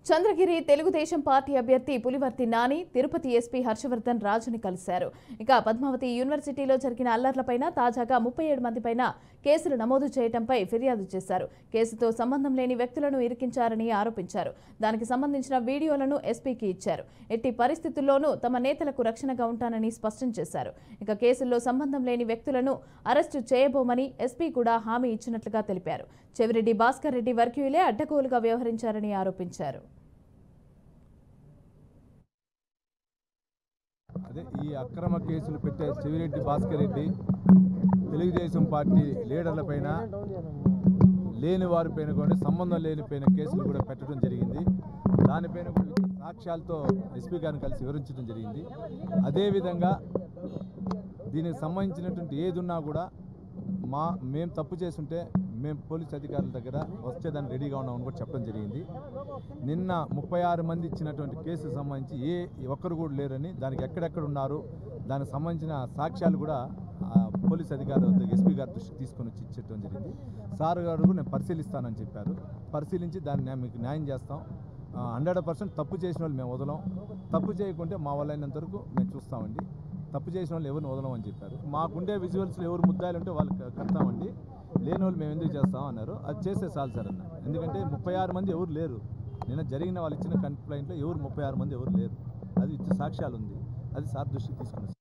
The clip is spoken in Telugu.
చంద్రగిరి తెలుగుదేశం పార్టీ అభ్యర్థి పులివర్తి నాని తిరుపతి ఎస్పీ హర్షవర్ధన్ రాజుని కలిశారు ఇక పద్మావతి యూనివర్సిటీలో జరిగిన అల్లర్లపైన తాజాగా ముప్పై ఏడు మందిపైన కేసులు నమోదు చేయడంపై ఫిర్యాదు చేశారు కేసుతో సంబంధం లేని వ్యక్తులను ఇరికించారని ఆరోపించారు దానికి సంబంధించిన వీడియోలను ఎస్పీకి ఇచ్చారు ఎట్టి పరిస్థితుల్లోనూ తమ నేతలకు రక్షణగా ఉంటానని స్పష్టం చేశారు ఇక కేసుల్లో సంబంధం లేని వ్యక్తులను అరెస్టు చేయబోమని ఎస్పీ కూడా హామీ ఇచ్చినట్లుగా తెలిపారు చెవిరెడ్డి భాస్కర్ రెడ్డి వర్గీయులే అడ్డగోలుగా వ్యవహరించారని ఆరోపించారు అదే ఈ అక్రమ కేసులు పెట్టే చెవిరెడ్డి భాస్కర్ రెడ్డి తెలుగుదేశం పార్టీ లీడర్లపైన లేని వారిపైన కూడా సంబంధం లేనిపైన కేసులు కూడా పెట్టడం జరిగింది దానిపైన కూడా సాక్ష్యాలతో ఎస్పీ గారిని కలిసి వివరించడం జరిగింది అదేవిధంగా దీనికి సంబంధించినటువంటి ఏది ఉన్నా కూడా మా మేము తప్పు చేసుంటే మేము పోలీస్ అధికారుల దగ్గర వచ్చేదానికి రెడీగా ఉన్నామని కూడా చెప్పడం జరిగింది నిన్న ముప్పై ఆరు మంది ఇచ్చినటువంటి కేసుకు సంబంధించి ఏ ఒక్కరు కూడా లేరని దానికి ఎక్కడెక్కడ ఉన్నారు దానికి సంబంధించిన సాక్ష్యాలు కూడా ఆ, పోలీస్ అధికారుల వద్ద ఎస్పీ గారి దృష్టికి తీసుకొని వచ్చి ఇచ్చడం జరిగింది సార్ గారు కూడా నేను పరిశీలిస్తానని చెప్పారు పరిశీలించి దాన్ని న్యా- మీకు న్యాయం చేస్తాం హండ్రెడ్ పర్సెంట్ తప్పు చేసిన వాళ్ళు మేము వదలం తప్పు చేయకుంటే మా వల్ల అయినంత వరకు మేము చూస్తామండి తప్పు చేసిన వాళ్ళు ఎవరిని వదలం అని చెప్పారు మాకుండే విజువల్స్లో ఎవరు ముద్దాయిలు ఉంటే వాళ్ళకి కడతామండి లేని వాళ్ళు మేము ఎందుకు చేస్తాం అన్నారు అది చేస్తే చాలు సార్ అన్న ఎందుకంటే ముప్పై ఆరు మంది ఎవరు లేరు నిన్న జరిగిన వాళ్ళు ఇచ్చిన కంప్లైంట్లో ఎవరు ముప్పై ఆరు మంది ఎవరు లేరు అది ఇచ్చే సాక్ష్యాలు ఉంది అది సార్ దృష్టికి తీసుకుని